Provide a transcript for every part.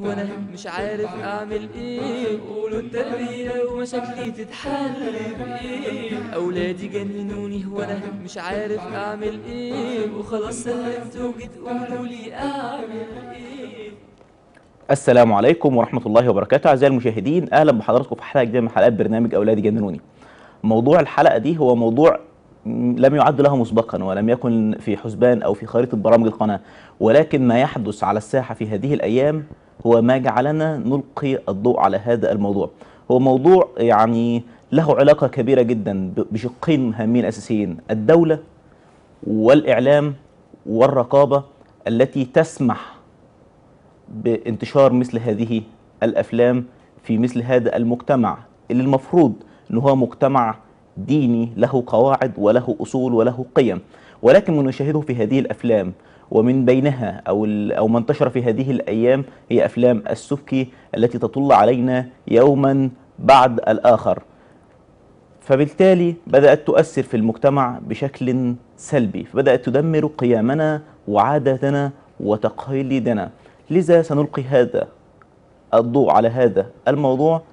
وانا مش عارف اعمل ايه قولوا التربية ومشاكلي تتحل بايه اولادي جننوني وانا مش عارف اعمل ايه وخلاص سلمت وجيت قولوا لي اعمل ايه السلام عليكم ورحمة الله وبركاته أعزائي المشاهدين أهلا بحضراتكم في حلقة جديدة من حلقات برنامج أولادي جننوني موضوع الحلقة دي هو موضوع م- لم يعد له مسبقا ولم يكن في حسبان أو في خريطة برامج القناة ولكن ما يحدث على الساحة في هذه الأيام هو ما جعلنا نلقي الضوء على هذا الموضوع هو موضوع يعني له علاقة كبيرة جدا ب- بشقين هامين أساسيين الدولة والإعلام والرقابة التي تسمح بانتشار مثل هذه الافلام في مثل هذا المجتمع اللي المفروض ان هو مجتمع ديني له قواعد وله اصول وله قيم ولكن ما نشاهده في هذه الافلام ومن بينها او ال- او ما انتشر في هذه الايام هي افلام السبكي التي تطل علينا يوما بعد الاخر فبالتالي بدأت تؤثر في المجتمع بشكل سلبي فبدأت تدمر قيمنا وعاداتنا وتقاليدنا لذا سنلقي هذا الضوء على هذا الموضوع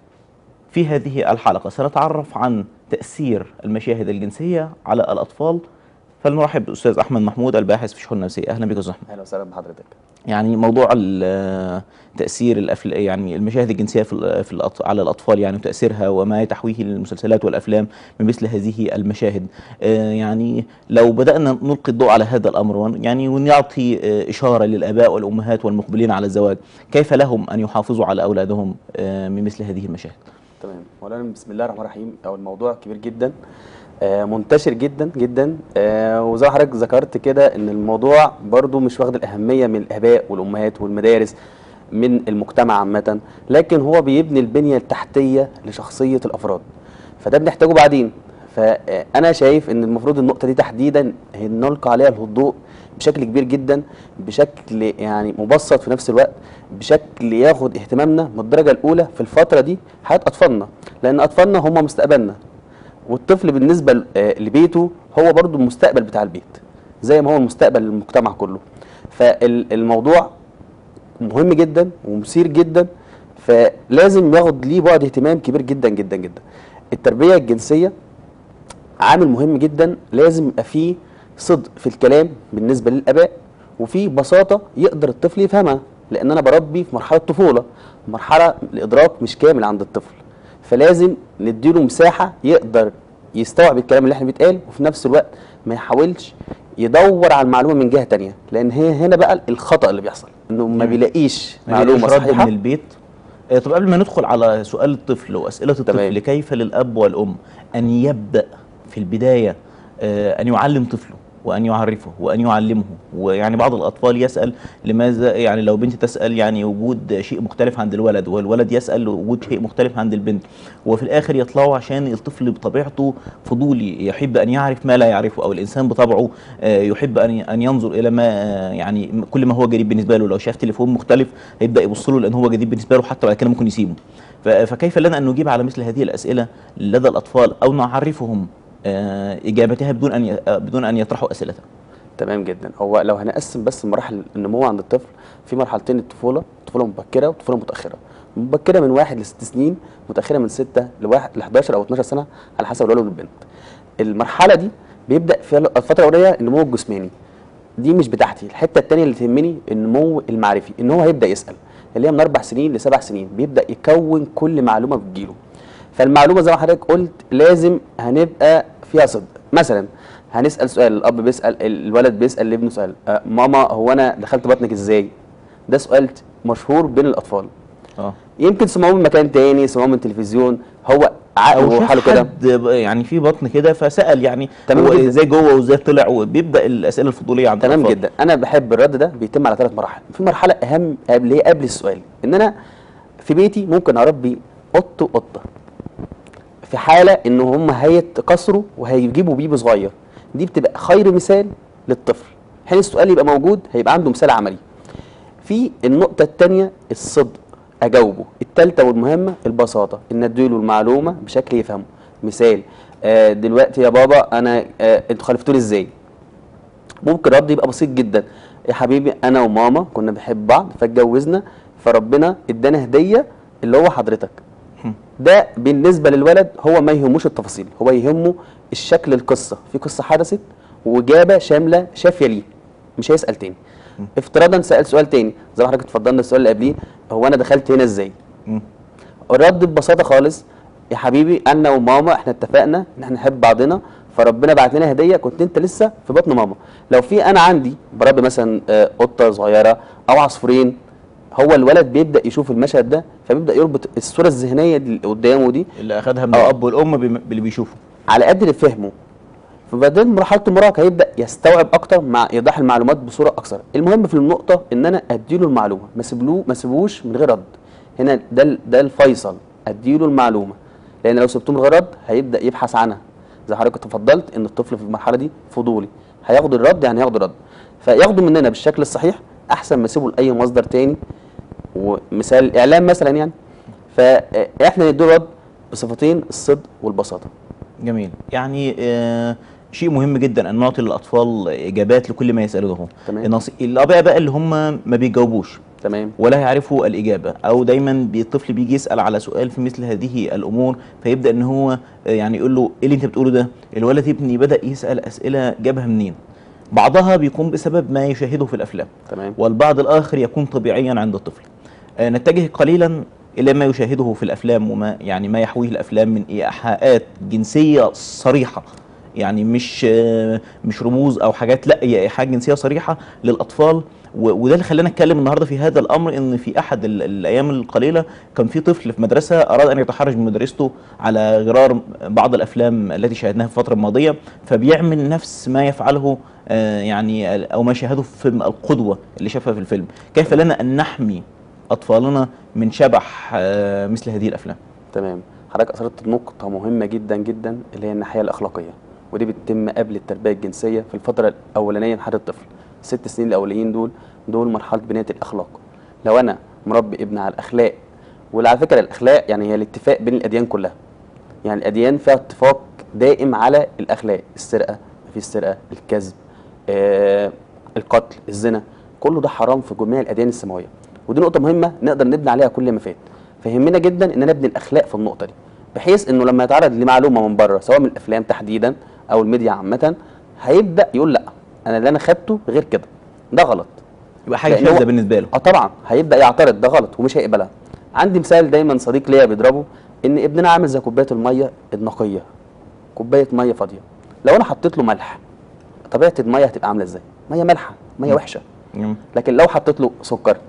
في هذه الحلقة سنتعرف عن تأثير المشاهد الجنسية على الأطفال فلنرحب بالأستاذ أحمد محمود الباحث في شؤون نفسية أهلا بك يا أستاذ أحمد اهلا وسهلا بحضرتك يعني موضوع ال- تأثير الأفل... يعني المشاهد الجنسية في, ال- في الأط... على الأطفال يعني وتأثيرها وما يتحويه المسلسلات والأفلام من مثل هذه المشاهد آه، يعني لو بدأنا نلقي الضوء على هذا الأمر ون- يعني ونعطي آه، إشارة للآباء والأمهات والمقبلين على الزواج كيف لهم أن يحافظوا على أولادهم آه، من مثل هذه المشاهد تمام مولانا بسم الله الرحمن الرحيم او الموضوع كبير جدا آه منتشر جدا جدا آه وزي ما حضرتك ذكرت كده ان الموضوع برضو مش واخد الاهميه من الاباء والامهات والمدارس من المجتمع عامه لكن هو بيبني البنيه التحتيه لشخصيه الافراد فده بنحتاجه بعدين فانا شايف ان المفروض النقطه دي تحديدا هي نلقى عليها الضوء بشكل كبير جدا بشكل يعني مبسط في نفس الوقت بشكل ياخد اهتمامنا من الدرجه الاولى في الفتره دي حياه اطفالنا لان اطفالنا هم مستقبلنا والطفل بالنسبه ل- آه، لبيته هو برضو المستقبل بتاع البيت زي ما هو المستقبل للمجتمع كله فالموضوع مهم جدا ومثير جدا فلازم ياخد ليه بعد اهتمام كبير جدا جدا جدا التربيه الجنسيه عامل مهم جدا لازم يبقى فيه صدق في الكلام بالنسبه للاباء وفي بساطه يقدر الطفل يفهمها لان انا بربي في مرحله طفوله مرحله الادراك مش كامل عند الطفل فلازم نديله مساحه يقدر يستوعب الكلام اللي احنا بيتقال وفي نفس الوقت ما يحاولش يدور على المعلومه من جهه تانية لان هي هنا بقى الخطا اللي بيحصل انه ما مم. بيلاقيش ما بيلاقيش معلومه رد صحيحه من البيت آه، طب قبل ما ندخل على سؤال الطفل وأسئلة الطفل تمام. كيف للأب والأم أن يبدأ في البداية آه، أن يعلم طفله وأن يعرفه وأن يعلمه ويعني بعض الأطفال يسأل لماذا يعني لو بنت تسأل يعني وجود شيء مختلف عند الولد والولد يسأل وجود شيء مختلف عند البنت وفي الآخر يطلعوا عشان الطفل بطبيعته فضولي يحب أن يعرف ما لا يعرفه أو الإنسان بطبعه آه، يحب أن أن ينظر إلى ما آه، يعني كل ما هو جديد بالنسبة له لو شاف تليفون مختلف هيبدأ يبص له لأن هو جديد بالنسبة له حتى بعد كده ممكن يسيبه ف- فكيف لنا أن نجيب على مثل هذه الأسئلة لدى الأطفال أو نعرفهم آه، إجابتها بدون أن ي- آه، بدون أن يطرحوا أسئلتها تمام جدا هو لو هنقسم بس مراحل النمو عند الطفل في مرحلتين الطفوله طفوله مبكره وطفوله متاخره مبكره من واحد لست سنين متاخره من 6 لواحد ل 11 او 12 سنه على حسب الولد والبنت المرحله دي بيبدا في الفتره الاوليه النمو الجسماني دي مش بتاعتي الحته الثانيه اللي تهمني النمو المعرفي ان هو هيبدا يسال اللي هي من اربع سنين لسبع سنين بيبدا يكون كل معلومه بتجيله فالمعلومه زي ما حضرتك قلت لازم هنبقى فيها صدق مثلا هنسال سؤال الاب بيسال الولد بيسال لابنه سؤال أه ماما هو انا دخلت بطنك ازاي ده سؤال مشهور بين الاطفال اه يمكن سمعوه من مكان تاني سمعوه من تلفزيون هو عقله او وحاله شاف كده حد ب- يعني في بطن كده فسال يعني تمام هو جدا. ازاي جوه وازاي طلع وبيبدا الاسئله الفضوليه عند تمام الأطفال. جدا انا بحب الرد ده بيتم على ثلاث مراحل في مرحله اهم اللي هي قبل السؤال ان انا في بيتي ممكن اربي قط وقطه في حاله ان هم هيتكسروا وهيجيبوا بيبي صغير دي بتبقى خير مثال للطفل حين السؤال يبقى موجود هيبقى عنده مثال عملي في النقطة التانية الصدق أجاوبه التالتة والمهمة البساطة إن أديله المعلومة بشكل يفهمه مثال آه دلوقتي يا بابا أنا آه أنتوا خلفتوني إزاي ممكن رد يبقى بسيط جدا يا حبيبي أنا وماما كنا بنحب بعض فاتجوزنا فربنا ادانا هديه اللي هو حضرتك هم. ده بالنسبه للولد هو ما يهموش التفاصيل هو يهمه الشكل القصه في قصه حدثت واجابه شامله شافيه ليه مش هيسال تاني افتراضا سال سؤال تاني زي ما حضرتك اتفضلنا السؤال اللي قبليه هو انا دخلت هنا ازاي مم. الرد ببساطه خالص يا حبيبي انا وماما احنا اتفقنا ان احنا نحب بعضنا فربنا بعت لنا هديه كنت انت لسه في بطن ماما لو في انا عندي بربي مثلا آه، قطه صغيره او عصفورين هو الولد بيبدا يشوف المشهد ده فبيبدا يربط الصوره الذهنيه دي اللي قدامه دي اللي اخذها من آه. الاب والام بم- باللي بيشوفه على قد اللي فهمه فبعدين مرحله المراهقه هيبدا يستوعب اكتر مع ايضاح المعلومات بصوره اكثر المهم في النقطه ان انا اديله المعلومه ما سيبلوه ما سيبوش من غير رد هنا ده ال- ده الفيصل اديله المعلومه لان لو سبتوه من غير رد هيبدا يبحث عنها زي حضرتك تفضلت ان الطفل في المرحله دي فضولي هياخد الرد يعني هياخد الرد فياخده مننا بالشكل الصحيح احسن ما يسيبه لاي مصدر تاني ومثال الاعلام مثلا يعني فاحنا نديله رد بصفتين الصدق والبساطه جميل يعني آه شيء مهم جدا ان نعطي للاطفال اجابات لكل ما يسالونه تمام. النص... الاباء بقى اللي هم ما بيجاوبوش تمام ولا يعرفوا الاجابه او دايما بي- الطفل بيجي يسال على سؤال في مثل هذه الامور فيبدا ان هو آه، يعني يقول له ايه اللي انت بتقوله ده الولد ابني بدا يسال اسئله جابها منين بعضها بيكون بسبب ما يشاهده في الافلام تمام والبعض الآخر يكون طبيعيا عند الطفل آه، نتجه قليلا إلى ما يشاهده في الأفلام وما يعني ما يحويه الأفلام من إيحاءات جنسية صريحة يعني مش آه، مش رموز أو حاجات لا هي إيحاءات جنسية صريحة للأطفال و- وده اللي خلانا نتكلم النهارده في هذا الامر ان في احد ال- الايام القليله كان في طفل في مدرسه اراد ان يتحرج من مدرسته على غرار بعض الافلام التي شاهدناها في الفتره الماضيه فبيعمل نفس ما يفعله آه، يعني ال- او ما شاهده في فيلم القدوه اللي شافها في الفيلم كيف لنا ان نحمي اطفالنا من شبح آه، مثل هذه الافلام تمام حضرتك اثرت نقطه مهمه جدا جدا اللي هي الناحيه الاخلاقيه ودي بتتم قبل التربيه الجنسيه في الفتره الاولانيه من حياه الطفل الست سنين الاولانيين دول دول مرحله بنايه الاخلاق لو انا مربي ابني على الاخلاق وعلى فكره الاخلاق يعني هي الاتفاق بين الاديان كلها يعني الاديان فيها اتفاق دائم على الاخلاق السرقه مفيش سرقه الكذب آه القتل الزنا كله ده حرام في جميع الاديان السماويه ودي نقطه مهمه نقدر نبني عليها كل ما فات فيهمنا جدا ان نبني الاخلاق في النقطه دي بحيث انه لما يتعرض لمعلومه من بره سواء من الافلام تحديدا او الميديا عامه هيبدا يقول لا انا اللي انا خدته غير كده ده غلط يبقى حاجه لأن هو- شاذه بالنسبه له اه طبعا هيبدا يعترض ده غلط ومش هيقبلها عندي مثال دايما صديق ليا بيضربه ان ابننا عامل زي كوبايه الميه النقيه كوبايه ميه فاضيه لو انا حطيت له ملح طبيعه الميه هتبقى عامله ازاي ميه مالحه ميه وحشه مم. لكن لو حطيت له سكر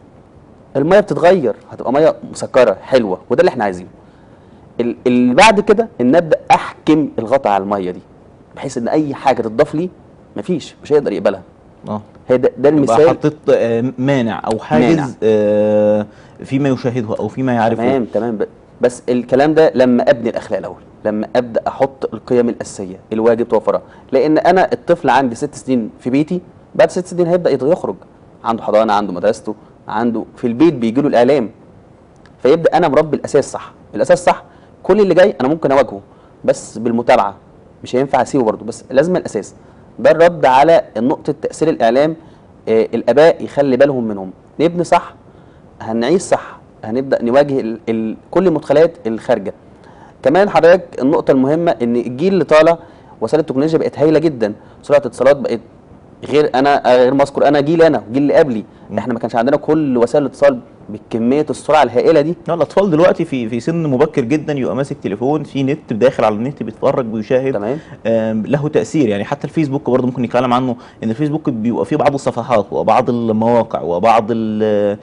الميه بتتغير هتبقى ميه مسكره حلوه وده اللي احنا عايزينه ال- اللي بعد كده ان ابدا احكم الغطا على الميه دي بحيث ان اي حاجه تضاف لي مفيش مش هيقدر يقبلها اه هي ده, ده يبقى المثال حطيت آه، مانع او حاجز مانع. آه، فيما يشاهده او فيما يعرفه تمام تمام ب- بس الكلام ده لما ابني الاخلاق الاول لما ابدا احط القيم الاساسيه الواجب توفرها لان انا الطفل عندي ست سنين في بيتي بعد ست سنين هيبدا يت- يخرج عنده حضانه عنده مدرسته عنده في البيت بيجي له الاعلام فيبدا انا مربي الاساس صح الاساس صح كل اللي جاي انا ممكن اواجهه بس بالمتابعه مش هينفع اسيبه برضه بس لازم الاساس ده الرد على نقطه تاثير الاعلام آه الاباء يخلي بالهم منهم نبني صح هنعيش صح هنبدا نواجه ال ال كل المدخلات الخارجه كمان حضرتك النقطه المهمه ان الجيل اللي طالع وسائل التكنولوجيا بقت هايله جدا سرعه الاتصالات بقت غير انا غير ما اذكر انا جيل انا وجيل اللي قبلي مم. احنا ما كانش عندنا كل وسائل الاتصال بكميه السرعه الهائله دي لا الاطفال دلوقتي في في سن مبكر جدا يبقى ماسك تليفون في نت داخل على النت بيتفرج ويشاهد تمام آم، له تاثير يعني حتى الفيسبوك برضه ممكن نتكلم عنه ان الفيسبوك بيبقى فيه بعض الصفحات وبعض المواقع وبعض ال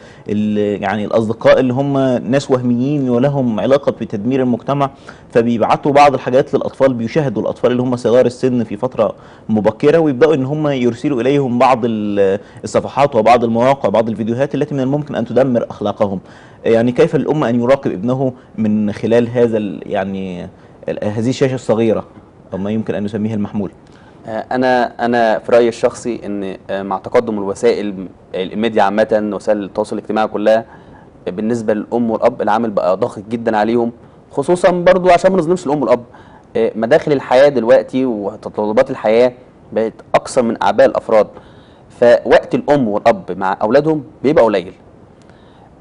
ال يعني الاصدقاء اللي هم ناس وهميين ولهم علاقه بتدمير المجتمع فبيبعتوا بعض الحاجات للاطفال بيشاهدوا الاطفال اللي هم صغار السن في فتره مبكره ويبداوا ان هم يرسلوا اليهم بعض ال- الصفحات وبعض المواقع وبعض الفيديوهات التي من الممكن ان تدمر اخلاقهم يعني كيف الام ان يراقب ابنه من خلال هذا ال- يعني ال- هذه الشاشه الصغيره او ما يمكن ان نسميها المحمول آه، انا انا في رايي الشخصي ان آه، مع تقدم الوسائل الميديا عامه وسائل التواصل الاجتماعي كلها آه، بالنسبه للام والاب العامل بقى ضاغط جدا عليهم خصوصا برضو عشان ما نظلمش الام والاب آه، مداخل الحياه دلوقتي وتطلبات الحياه بقت اكثر من اعباء الافراد فوقت الام والاب مع اولادهم بيبقى قليل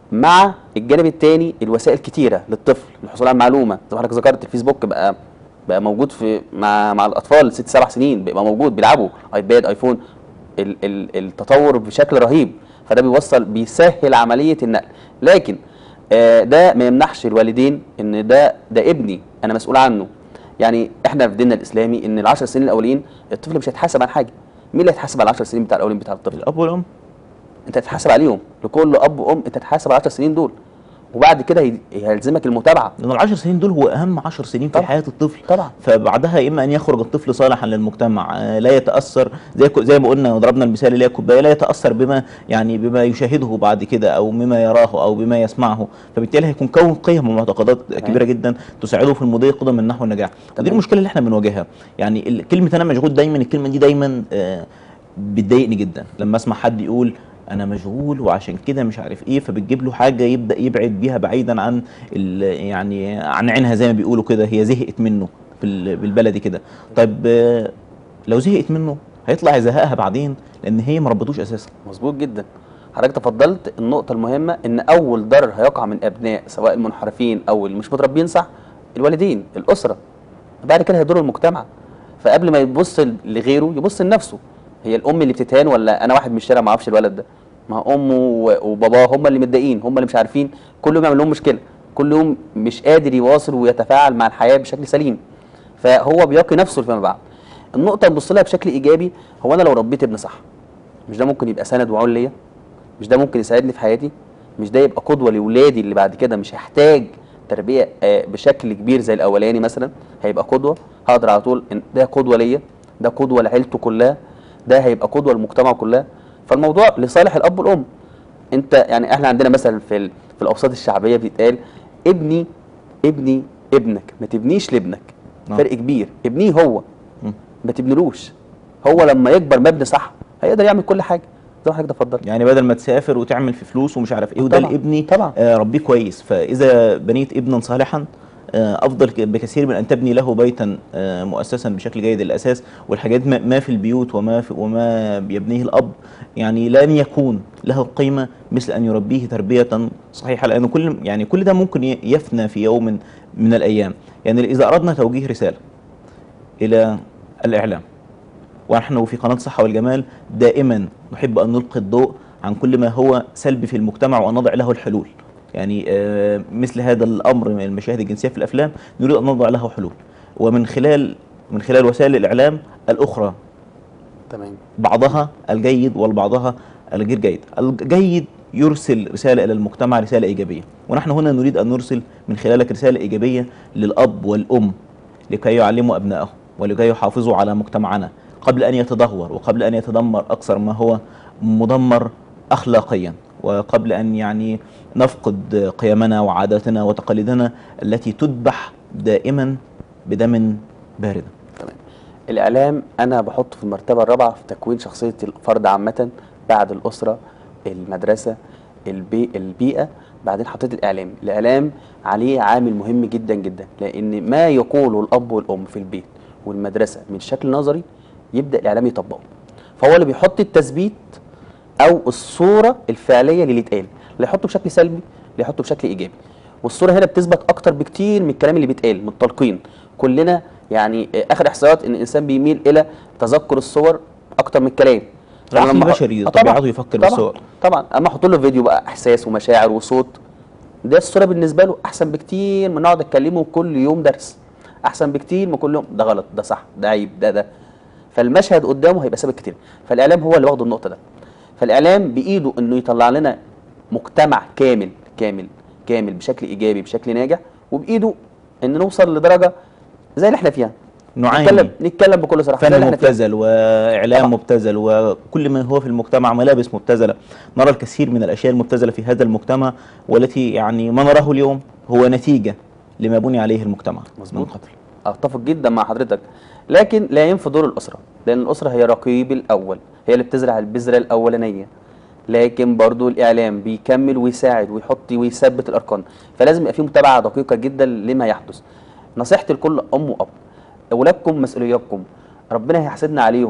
مع الجانب الثاني الوسائل كتيره للطفل للحصول على المعلومه زي ما حضرتك ذكرت الفيسبوك بقى بقى موجود في مع مع الاطفال ست سبع سنين بيبقى موجود بيلعبوا ايباد ايفون ال ال التطور بشكل رهيب فده بيوصل بيسهل عمليه النقل لكن آه، ده ما يمنحش الوالدين ان ده ده ابني انا مسؤول عنه يعني احنا في ديننا الاسلامي ان العشر سنين الاولين الطفل مش هيتحاسب عن حاجه مين اللي هيتحاسب على العشر سنين بتاع الاولين بتاع الطفل الاب والام انت هتتحاسب عليهم لكل اب وام انت هتتحاسب على العشر سنين دول وبعد كده هي- هيلزمك المتابعه لان العشر سنين دول هو اهم عشر سنين في طبعا. حياه الطفل طبعا. فبعدها اما ان يخرج الطفل صالحا للمجتمع آه، لا يتاثر زي كو- زي ما قلنا وضربنا المثال اللي هي الكوبايه لا يتاثر بما يعني بما يشاهده بعد كده او مما يراه او بما يسمعه فبالتالي هيكون كون قيم ومعتقدات كبيره جدا تساعده في المضي قدما من نحو النجاح ودي تمام. المشكله اللي احنا بنواجهها يعني ال- كلمه انا مشغول دايما الكلمه دي دايما آه، بتضايقني جدا لما اسمع حد يقول انا مشغول وعشان كده مش عارف ايه فبتجيب له حاجه يبدا يبعد بيها بعيدا عن ال- يعني عن عينها زي ما بيقولوا كده هي زهقت منه بال- بالبلدي كده طيب آه، لو زهقت منه هيطلع يزهقها بعدين لان هي ما ربطوش اساسا مظبوط جدا حضرتك تفضلت النقطة المهمة إن أول ضرر هيقع من أبناء سواء المنحرفين أو اللي مش متربيين صح الوالدين الأسرة بعد كده هيضر المجتمع فقبل ما يبص لغيره يبص لنفسه هي الأم اللي بتتهان ولا أنا واحد من الشارع ما أعرفش الولد ده ما هو أمه و- وباباه هم اللي متضايقين هم اللي مش عارفين كل يوم يعمل لهم مشكلة كل يوم مش قادر يواصل ويتفاعل مع الحياة بشكل سليم فهو بيقي نفسه فيما بعد النقطة نبص لها بشكل إيجابي هو أنا لو ربيت ابن صح مش ده ممكن يبقى سند وعون ليا مش ده ممكن يساعدني في حياتي مش ده يبقى قدوه لاولادي اللي بعد كده مش هحتاج تربيه آه، بشكل كبير زي الاولاني مثلا هيبقى قدوه هقدر على طول إن ده قدوه ليا ده قدوه لعيلته كلها ده هيبقى قدوه للمجتمع كلها فالموضوع لصالح الاب والام انت يعني احنا عندنا مثلا في ال- في الاوساط الشعبيه بيتقال ابني ابني ابنك ما تبنيش لابنك نعم. فرق كبير ابنيه هو مم. ما تبنلوش هو لما يكبر مبني صح هيقدر يعمل كل حاجه زي ما حضرتك تفضل يعني بدل ما تسافر وتعمل في فلوس ومش عارف ايه وده طبعاً، لابني طبعاً. آه ربيه كويس فاذا بنيت ابنا صالحا آه افضل ك- بكثير من ان تبني له بيتا آه مؤسسا بشكل جيد الاساس والحاجات ما, ما في البيوت وما في وما بيبنيه الاب يعني لن يكون له قيمه مثل ان يربيه تربيه صحيحه لان كل يعني كل ده ممكن ي- يفنى في يوم من الايام يعني اذا اردنا توجيه رساله الى الاعلام ونحن في قناة الصحة والجمال دائما نحب أن نلقي الضوء عن كل ما هو سلبي في المجتمع وأن نضع له الحلول يعني آه، مثل هذا الأمر من المشاهد الجنسية في الأفلام نريد أن نضع له حلول ومن خلال من خلال وسائل الإعلام الأخرى تمام بعضها الجيد والبعضها الغير جيد الجيد يرسل رسالة إلى المجتمع رسالة إيجابية ونحن هنا نريد أن نرسل من خلالك رسالة إيجابية للأب والأم لكي يعلموا أبنائهم ولكي يحافظوا على مجتمعنا قبل أن يتدهور وقبل أن يتدمر أكثر ما هو مدمر أخلاقيا وقبل أن يعني نفقد قيمنا وعاداتنا وتقاليدنا التي تذبح دائما بدم بارد تمام الاعلام انا بحطه في المرتبه الرابعه في تكوين شخصيه الفرد عامه بعد الاسره المدرسه البي البيئه بعدين حطيت الاعلام الاعلام عليه عامل مهم جدا جدا لان ما يقوله الاب والام في البيت والمدرسه من شكل نظري يبدا الاعلام يطبقه فهو اللي بيحط التثبيت او الصوره الفعليه للي اتقال اللي يحطه بشكل سلبي اللي يحطه بشكل ايجابي والصوره هنا بتثبت اكتر بكتير من الكلام اللي بيتقال من التلقين كلنا يعني آه، اخر احصائيات ان الانسان بيميل الى تذكر الصور اكتر من الكلام العقل فأنا لما أح- البشري آه طبعاً، طبيعته يفكر طبعاً، بالصور. طبعا اما احط له فيديو بقى احساس ومشاعر وصوت ده الصوره بالنسبه له احسن بكتير من اقعد اتكلمه كل يوم درس احسن بكتير من كل يوم ده غلط ده صح ده عيب ده ده فالمشهد قدامه هيبقى ثابت كتير فالاعلام هو اللي واخد النقطه ده فالاعلام بايده انه يطلع لنا مجتمع كامل كامل كامل بشكل ايجابي بشكل ناجح وبايده ان نوصل لدرجه زي اللي احنا فيها نعاني. نتكلم نتكلم بكل صراحه زي فن اللي احنا فيها. مبتذل واعلام طبعا. مبتذل وكل ما هو في المجتمع ملابس مبتذله نرى الكثير من الاشياء المبتذله في هذا المجتمع والتي يعني ما نراه اليوم هو نتيجه لما بني عليه المجتمع مظبوط. من قبل اتفق جدا مع حضرتك لكن لا ينفي دور الاسره لان الاسره هي رقيب الاول هي اللي بتزرع البذره الاولانيه لكن برضو الاعلام بيكمل ويساعد ويحط ويثبت الارقام فلازم يبقى في متابعه دقيقه جدا لما يحدث نصيحتي لكل ام واب اولادكم مسؤولياتكم ربنا هيحاسبنا عليهم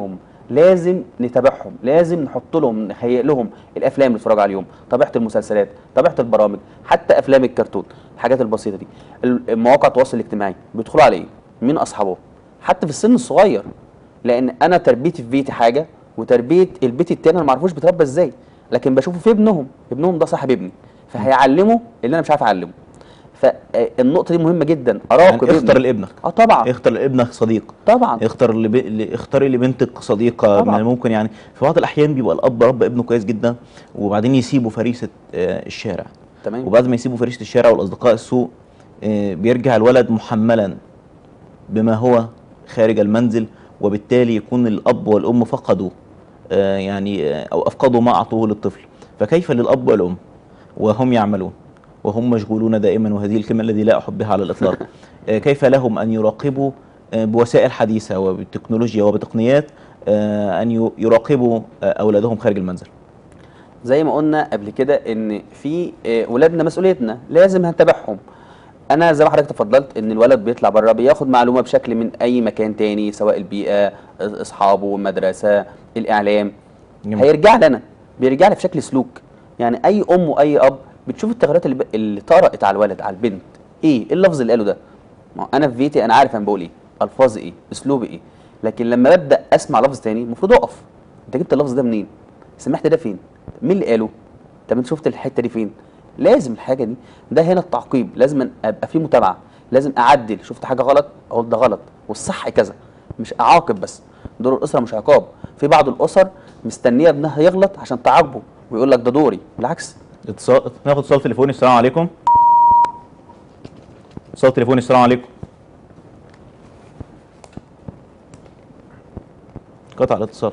لازم نتابعهم لازم نحط لهم نهيئ لهم الافلام اللي بيتفرجوا عليهم طبيعه المسلسلات طبيعه البرامج حتى افلام الكرتون الحاجات البسيطه دي ال- مواقع التواصل الاجتماعي بيدخلوا على ايه مين اصحابه حتى في السن الصغير لان انا تربيتي في بيتي حاجه وتربيه البيت التاني انا ما اعرفوش بيتربى ازاي لكن بشوفه في ابنهم ابنهم ده صاحب ابني فهيعلمه اللي انا مش عارف اعلمه فالنقطه دي مهمه جدا اراقب يعني اختر ابني. لابنك اه طبعا اختر لابنك صديق طبعا اختر لب... ل- اختاري لبنتك صديقه طبعا. من ممكن يعني في بعض الاحيان بيبقى الاب رب ابنه كويس جدا وبعدين يسيبه فريسه آه، الشارع تمام وبعد ما يسيبوا فريسه الشارع والاصدقاء السوء آه، بيرجع الولد محملا بما هو خارج المنزل وبالتالي يكون الاب والام فقدوا آه، يعني آه، او افقدوا ما اعطوه للطفل فكيف للاب والام وهم يعملون وهم مشغولون دائما وهذه الكلمه التي لا احبها على الاطلاق آه، كيف لهم ان يراقبوا آه، بوسائل حديثه وبالتكنولوجيا وبتقنيات آه، ان ي- يراقبوا آه، اولادهم خارج المنزل زي ما قلنا قبل كده ان في آه، ولادنا مسؤوليتنا لازم هنتابعهم انا زي ما حضرتك تفضلت ان الولد بيطلع بره بياخد معلومه بشكل من اي مكان تاني سواء البيئه اصحابه المدرسه الاعلام جميل. هيرجع لنا بيرجع لي في شكل سلوك يعني اي ام واي اب بتشوف التغيرات اللي, ب... اللي طرأت على الولد على البنت ايه إيه اللفظ اللي قاله ده ما هو انا في بيتي انا عارف انا بقول ايه الفاظي ايه اسلوبي ايه لكن لما ببدا اسمع لفظ تاني المفروض اقف انت جبت اللفظ ده منين سمعت ده فين مين اللي قاله طب انت شفت الحته دي فين لازم الحاجه دي ده هنا التعقيب لازم ابقى في متابعه لازم اعدل شفت حاجه غلط اقول ده غلط والصح كذا مش اعاقب بس دور الاسره مش عقاب في بعض الاسر مستنيه ابنها يغلط عشان تعاقبه ويقول لك ده دوري بالعكس اتصال ناخد اتصال تليفوني السلام عليكم اتصال تليفوني السلام عليكم قطع الاتصال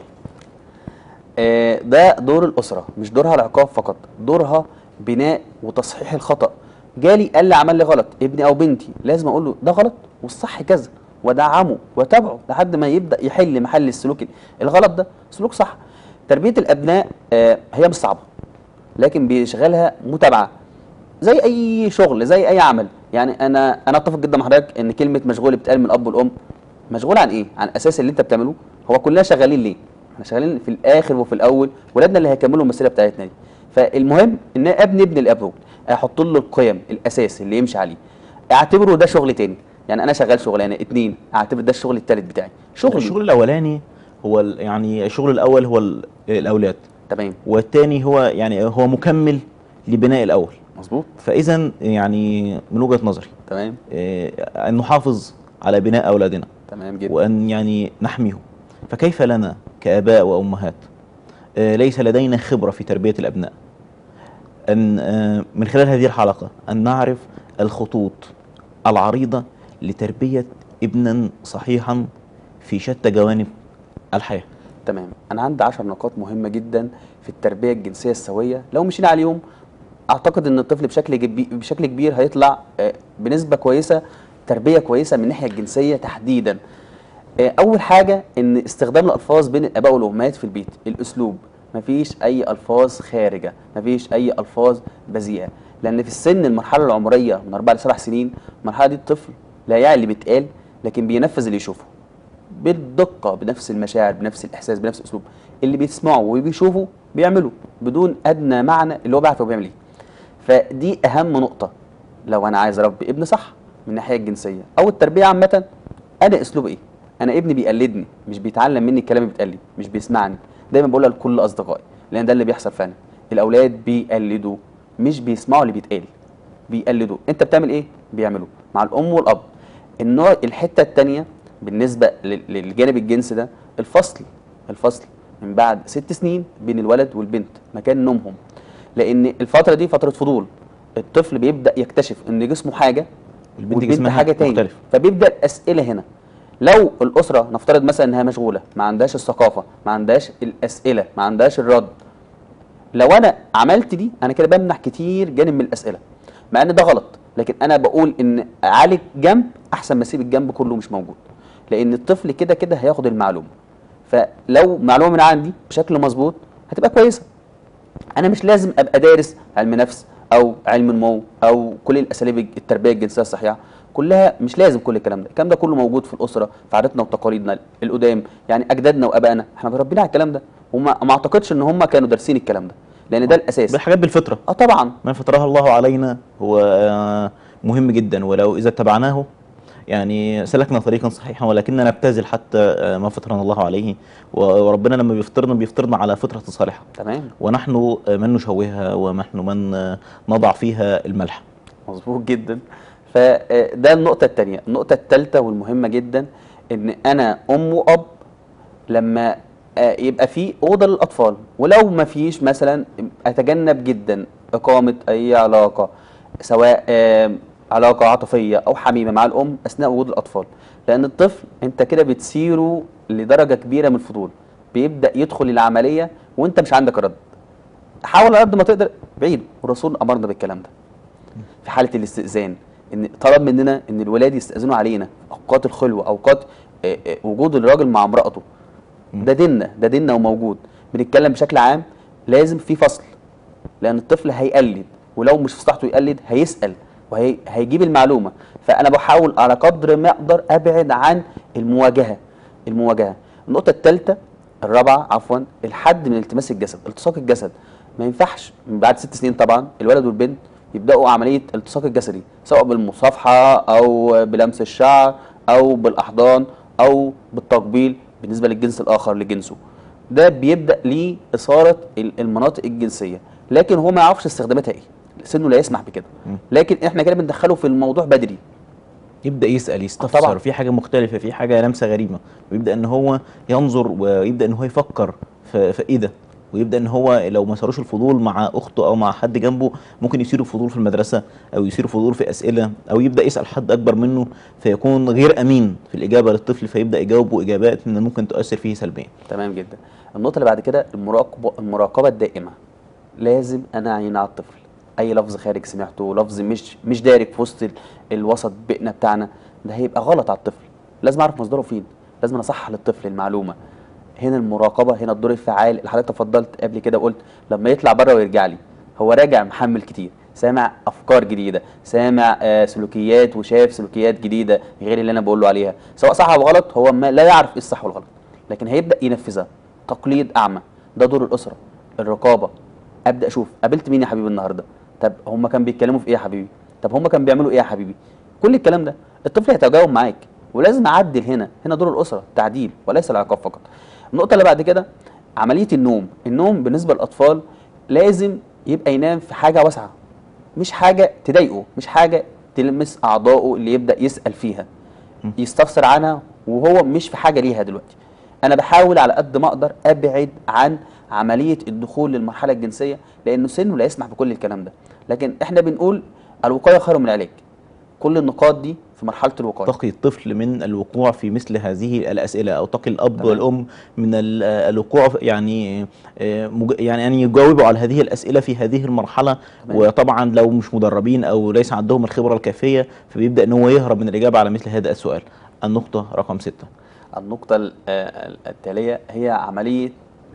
آه، ده دور الاسره مش دورها العقاب فقط دورها بناء وتصحيح الخطا جالي قال لي عمل لي غلط ابني او بنتي لازم اقول له ده غلط والصح كذا ودعمه واتابعه لحد ما يبدا يحل محل السلوك الغلط ده سلوك صح تربيه الابناء آه، هي مش صعبه لكن بيشغلها متابعه زي اي شغل زي اي عمل يعني انا انا اتفق جدا مع حضرتك ان كلمه مشغول بتقال من الاب والام مشغول عن ايه عن اساس اللي انت بتعمله هو كلنا شغالين ليه احنا شغالين في الاخر وفي الاول ولادنا اللي هيكملوا المسيره بتاعتنا دي فالمهم ان ابني ابن الاب احط له القيم الاساس اللي يمشي عليه اعتبره ده شغل تاني يعني انا شغال شغلانه اتنين اعتبر ده الشغل التالت بتاعي شغل الشغل الاولاني هو ال- يعني الشغل الاول هو ال- الاولاد تمام والثاني هو يعني هو مكمل لبناء الاول مظبوط فاذا يعني من وجهه نظري تمام آه، ان نحافظ على بناء اولادنا تمام جدا وأن يعني نحميهم فكيف لنا كآباء وأمهات آه، ليس لدينا خبرة في تربية الأبناء أن آه، من خلال هذه الحلقة أن نعرف الخطوط العريضة لتربية ابنا صحيحا في شتى جوانب الحياة تمام انا عندي 10 نقاط مهمه جدا في التربيه الجنسيه السويه لو مشينا عليهم اعتقد ان الطفل بشكل جبي بشكل كبير هيطلع آه، بنسبه كويسه تربيه كويسه من الناحيه الجنسيه تحديدا آه، اول حاجه ان استخدام الالفاظ بين الاباء والامهات في البيت الاسلوب مفيش اي الفاظ خارجه مفيش اي الفاظ بذيئه لان في السن المرحله العمريه من 4 ل 7 سنين المرحله دي الطفل لا يعي اللي بيتقال لكن بينفذ اللي يشوفه بالدقه بنفس المشاعر بنفس الاحساس بنفس الاسلوب اللي بيسمعه وبيشوفه بيعمله بدون ادنى معنى اللي هو بيعرف هو بيعمل ايه فدي اهم نقطه لو انا عايز اربي ابن صح من الناحيه الجنسيه او التربيه عامه انا اسلوبي ايه انا ابني بيقلدني مش بيتعلم مني الكلام اللي بيتقال لي مش بيسمعني دايما بقولها لكل اصدقائي لان ده اللي بيحصل فعلا الاولاد بيقلدوا مش بيسمعوا اللي بيتقال بيقلدوا انت بتعمل ايه بيعملوا مع الام والاب النوع الحته الثانيه بالنسبه لل- للجانب الجنسي ده الفصل الفصل من بعد ست سنين بين الولد والبنت مكان نومهم لان الفتره دي فتره فضول الطفل بيبدا يكتشف ان جسمه حاجه البنت والبنت جسمها حاجه تاني مختلف. فبيبدا الاسئله هنا لو الاسره نفترض مثلا انها مشغوله ما عندهاش الثقافه ما عندهاش الاسئله ما عندهاش الرد لو انا عملت دي انا كده بمنح كتير جانب من الاسئله مع ان ده غلط لكن انا بقول ان اعالج جنب احسن ما اسيب الجنب كله مش موجود لان الطفل كده كده هياخد المعلومه فلو معلومه من عندي بشكل مظبوط هتبقى كويسه انا مش لازم ابقى دارس علم نفس او علم نمو او كل الاساليب التربيه الجنسيه الصحيحه كلها مش لازم كل الكلام ده الكلام ده كله موجود في الاسره في عاداتنا وتقاليدنا القدام يعني اجدادنا وابائنا احنا متربيين على الكلام ده وما ما اعتقدش ان هم كانوا دارسين الكلام ده لان ده الاساس بالحاجات بالفطره اه طبعا ما فطرها الله علينا هو آه، مهم جدا ولو اذا اتبعناه يعني سلكنا طريقا صحيحا ولكننا نبتذل حتى آه، ما فطرنا الله عليه و- وربنا لما بيفطرنا بيفطرنا على فطره صالحه تمام ونحن آه، من نشوهها ونحن من آه، نضع فيها الملح مظبوط جدا فده النقطة التانية النقطة التالتة والمهمة جدا ان انا ام واب لما آه، يبقى في اوضه للاطفال ولو ما فيش مثلا اتجنب جدا اقامه اي علاقه سواء آه، علاقه عاطفيه او حميمه مع الام اثناء وجود الاطفال لان الطفل انت كده بتسيره لدرجه كبيره من الفضول بيبدا يدخل العمليه وانت مش عندك رد حاول على قد ما تقدر بعيد والرسول امرنا بالكلام ده في حاله الاستئذان ان طلب مننا ان الولاد يستاذنوا علينا في اوقات الخلوه اوقات آه، آه، وجود الراجل مع امراته ده ديننا ده ديننا وموجود بنتكلم بشكل عام لازم في فصل لان الطفل هيقلد ولو مش في مصلحته يقلد هيسال وهيجيب المعلومه فانا بحاول على قدر ما اقدر ابعد عن المواجهه المواجهه النقطه الثالثه الرابعه عفوا الحد من التماس الجسد التصاق الجسد ما ينفعش من بعد ست سنين طبعا الولد والبنت يبداوا عمليه التصاق الجسدي سواء بالمصافحه او بلمس الشعر او بالاحضان او بالتقبيل بالنسبه للجنس الاخر لجنسه ده بيبدا ليه اثاره ال- المناطق الجنسيه لكن هو ما يعرفش استخداماتها ايه سنه لا يسمح بكده لكن احنا كده بندخله في الموضوع بدري يبدا يسال يستفسر طبعاً. في حاجه مختلفه في حاجه لمسه غريبه ويبدا ان هو ينظر ويبدا ان هو يفكر في, في ايه ده ويبدا ان هو لو ما ساروش الفضول مع اخته او مع حد جنبه ممكن يثيروا فضول في المدرسه او يثيروا فضول في اسئله او يبدا يسال حد اكبر منه فيكون غير امين في الاجابه للطفل فيبدا يجاوبه اجابات من ممكن تؤثر فيه سلبيا تمام جدا النقطه اللي بعد كده المراقبه المراقبه الدائمه لازم انا اعين على الطفل اي لفظ خارج سمعته لفظ مش مش دارج في وسط ال- الوسط بيئنا بتاعنا ده هيبقى غلط على الطفل لازم اعرف مصدره فين لازم اصحح للطفل المعلومه هنا المراقبه هنا الدور الفعال اللي حضرتك تفضلت قبل كده وقلت لما يطلع بره ويرجع لي هو راجع محمل كتير سامع افكار جديده سامع آه سلوكيات وشاف سلوكيات جديده غير اللي انا بقول له عليها سواء صح او غلط هو ما لا يعرف ايه الصح والغلط لكن هيبدا ينفذها تقليد اعمى ده دور الاسره الرقابه ابدا اشوف قابلت مين يا حبيبي النهارده طب هم كانوا بيتكلموا في ايه يا حبيبي طب هم كانوا بيعملوا ايه يا حبيبي كل الكلام ده الطفل هيتجاوب معاك ولازم اعدل هنا هنا دور الاسره تعديل وليس العقاب فقط النقطه اللي بعد كده عمليه النوم النوم بالنسبه للاطفال لازم يبقى ينام في حاجه واسعه مش حاجه تضايقه مش حاجه تلمس اعضائه اللي يبدا يسال فيها يستفسر عنها وهو مش في حاجه ليها دلوقتي انا بحاول على قد ما اقدر ابعد عن عمليه الدخول للمرحله الجنسيه لانه سنه لا يسمح بكل الكلام ده لكن احنا بنقول الوقايه خير من العلاج كل النقاط دي في مرحله الوقايه تقي الطفل من الوقوع في مثل هذه الاسئله او تقي الاب تمام. والام من ال- الوقوع في- يعني آه، مج- يعني ان يجاوبوا على هذه الاسئله في هذه المرحله تمام. وطبعا لو مش مدربين او ليس عندهم الخبره الكافيه فبيبدا ان هو يهرب من الاجابه على مثل هذا السؤال النقطه رقم ستة النقطة ال- آه، ال- التالية هي عملية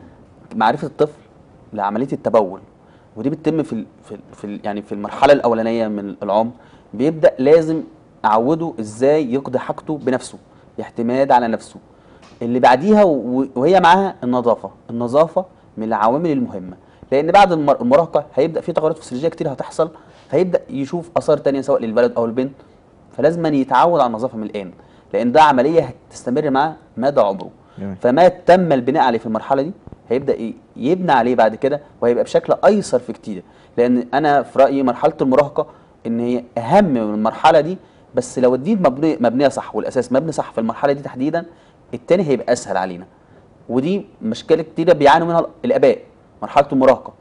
معرفة الطفل لعملية التبول ودي بتتم في ال في ال في ال يعني في المرحلة الأولانية من العمر بيبدأ لازم أعوده إزاي يقضي حاجته بنفسه اعتماد على نفسه اللي بعديها و- وهي معاها النظافة النظافة من العوامل المهمة لأن بعد المر- المراهقة هيبدأ في تغيرات فسيولوجية كتير هتحصل فيبدأ يشوف آثار تانية سواء للولد أو البنت فلازم أن يتعود على النظافة من الآن لأن ده عملية هتستمر معاه مدى عمره جميل. فما تم البناء عليه في المرحله دي هيبدا ي- يبنى عليه بعد كده وهيبقى بشكل ايسر في كتير لان انا في رايي مرحله المراهقه ان هي اهم من المرحله دي بس لو الدين مبنيه مبنيه صح والاساس مبني صح في المرحله دي تحديدا التاني هيبقى اسهل علينا ودي مشكله كتيره بيعانوا منها الاباء مرحله المراهقه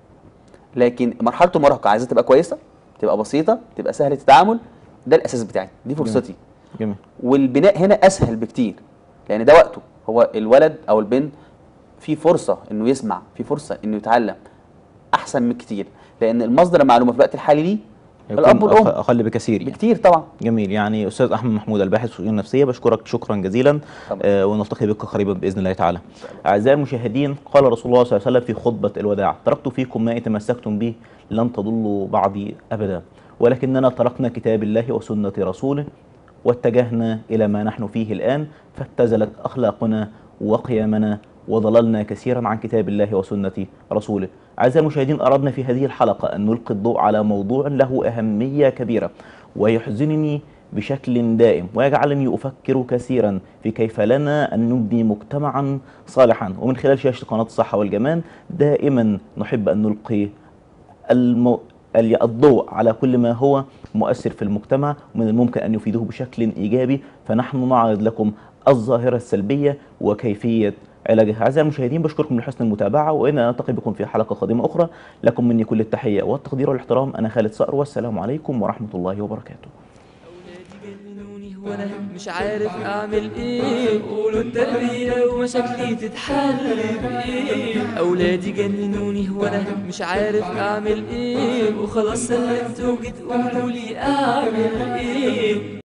لكن مرحله المراهقه عايزه تبقى كويسه تبقى بسيطه تبقى سهله التعامل ده الاساس بتاعي دي فرصتي جميل والبناء هنا اسهل بكتير لان ده وقته هو الولد او البنت في فرصه انه يسمع في فرصه انه يتعلم احسن من كتير لان المصدر المعلومه في الوقت الحالي ليه الاب يكون والام أق- اقل بكثير يعني. بكتير طبعا جميل يعني استاذ احمد محمود الباحث في الشؤون النفسيه بشكرك شكرا جزيلا طبعا. آه ونلتقي بك قريبا باذن الله تعالى اعزائي المشاهدين قال رسول الله صلى الله عليه وسلم في خطبه الوداع تركت فيكم ما ان تمسكتم به لن تضلوا بعدي ابدا ولكننا تركنا كتاب الله وسنه رسوله واتجهنا إلى ما نحن فيه الآن فابتزلت أخلاقنا وقيمنا وضللنا كثيرا عن كتاب الله وسنة رسوله أعزائي المشاهدين أردنا في هذه الحلقة أن نلقي الضوء على موضوع له أهمية كبيرة ويحزنني بشكل دائم ويجعلني أفكر كثيرا في كيف لنا أن نبني مجتمعا صالحا ومن خلال شاشة قناة الصحة والجمال دائما نحب أن نلقي المو... ال- الضوء على كل ما هو مؤثر في المجتمع ومن الممكن أن يفيده بشكل إيجابي فنحن نعرض لكم الظاهرة السلبية وكيفية علاجها أعزائي المشاهدين بشكركم لحسن المتابعة وإن نلتقي بكم في حلقة قادمة أخرى لكم مني كل التحية والتقدير والاحترام أنا خالد صقر والسلام عليكم ورحمة الله وبركاته أولادي جننوني وأنا مش عارف أعمل إيه قولوا التربية ومشاكلي تتحل بإيه أولادي جننوني وأنا مش عارف أعمل إيه وخلاص سلمت وجيت قولوا لي أعمل إيه